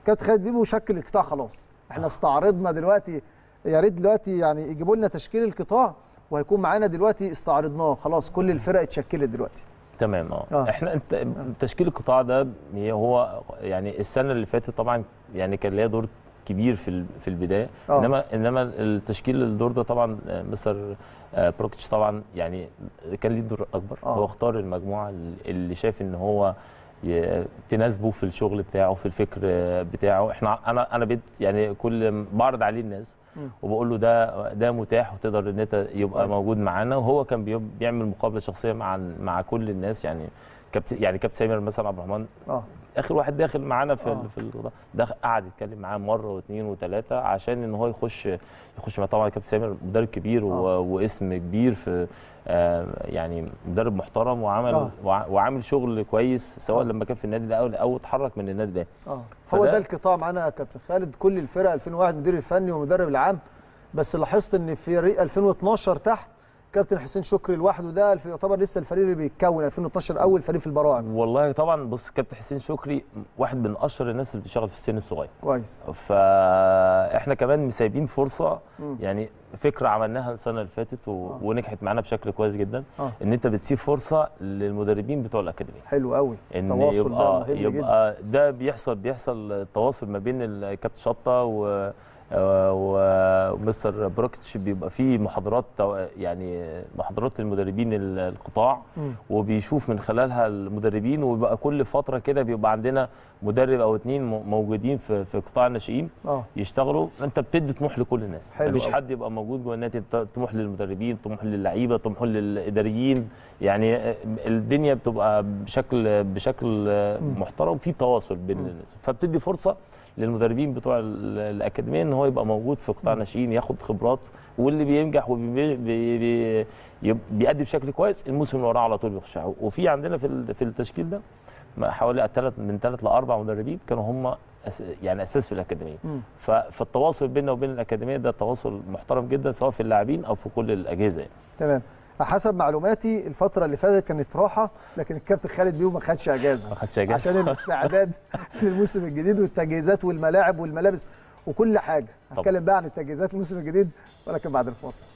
كابتن خالد بيبو شكل القطاع خلاص احنا استعرضنا دلوقتي يا ريت دلوقتي يعني يجيبوا لنا تشكيل القطاع وهيكون معانا دلوقتي استعرضناه خلاص كل الفرق اتشكلت دلوقتي تمام اه آه. احنا انت تشكيل القطاع ده هي هو يعني السنه اللي فاتت طبعا يعني كان ليها دور كبير في ال- في البدايه آه. انما انما التشكيل الدور ده طبعا آه، مستر آه، بروكيتش طبعا يعني كان ليه دور اكبر آه. هو اختار المجموعه اللي شايف ان هو ي- تناسبه في الشغل بتاعه في الفكر آه، بتاعه احنا انا انا بقيت يعني كل ما بعرض عليه الناس مم. وبقول له ده ده متاح وتقدر ان انت يبقى كويس. موجود معانا وهو كان بي- بيعمل مقابله شخصيه مع مع كل الناس يعني كابتن يعني كابتن سامر مثلا عبد الرحمن اه اخر واحد داخل معانا في آه. ال- في القضاء ده قعد يتكلم معاه مره واثنين وثلاثه عشان ان هو يخش يخش مع طبعا كابتن سامر مدرب كبير و... آه. واسم كبير في آه يعني مدرب محترم وعمل آه. وع- وعامل شغل كويس سواء آه. لما كان في النادي الاول او اتحرك من النادي ده اه هو فده- ده القطاع معانا يا كابتن خالد كل الفرق 2001 مدير الفني والمدرب العام بس لاحظت ان في فريق 2012 تحت كابتن حسين شكري لوحده ده الف- يعتبر لسه الفريق اللي بيتكون 2012 اول فريق في البراعم والله طبعا بص كابتن حسين شكري واحد من اشهر الناس اللي بتشتغل في السن الصغير كويس فاحنا كمان مسايبين فرصه مم. يعني فكره عملناها السنه اللي فاتت و... آه. ونجحت معانا بشكل كويس جدا اه ان انت بتسيب فرصه للمدربين بتوع الاكاديميه حلو قوي ان التواصل ده يبقى مهم جدا يبقى ده بيحصل بيحصل تواصل ما بين الكابتن شطه و و- ومستر بروكيتش بيبقى فيه محاضرات تو- يعني محاضرات للمدربين ال- القطاع مم. وبيشوف من خلالها المدربين وبيبقى كل فتره كده بيبقى عندنا مدرب او اتنين م- موجودين في في قطاع الناشئين اه يشتغلوا انت بتدي طموح لكل الناس حلو مفيش أوي. حد يبقى موجود جوه النادي ط- طموح للمدربين طموح للعيبه طموح للاداريين يعني آه، الدنيا بتبقى بشكل بشكل آه، محترم في تواصل بين الناس فبتدي فرصه للمدربين بتوع ال- الاكاديميه ان هو يبقى موجود في قطاع الناشئين ياخد خبرات واللي بينجح وبيأدي بشكل كويس الموسم اللي وراه على طول بيخش وفي عندنا في ال- في التشكيل ده ما حوالي ثلاث من ثلاث لاربع مدربين كانوا هم أس يعني اساس في الاكاديميه مم. ف- فالتواصل بيننا وبين الاكاديميه ده تواصل محترم جدا سواء في اللاعبين او في كل الاجهزه يعني. تمام حسب معلوماتي الفترة اللي فاتت كانت راحة لكن الكابتن خالد بيو ما خدش اجازة ما خدش اجازه عشان الاستعداد للموسم الجديد والتجهيزات والملاعب والملابس وكل حاجة طبعا. هتكلم بقى عن التجهيزات الموسم الجديد ولكن بعد الفاصل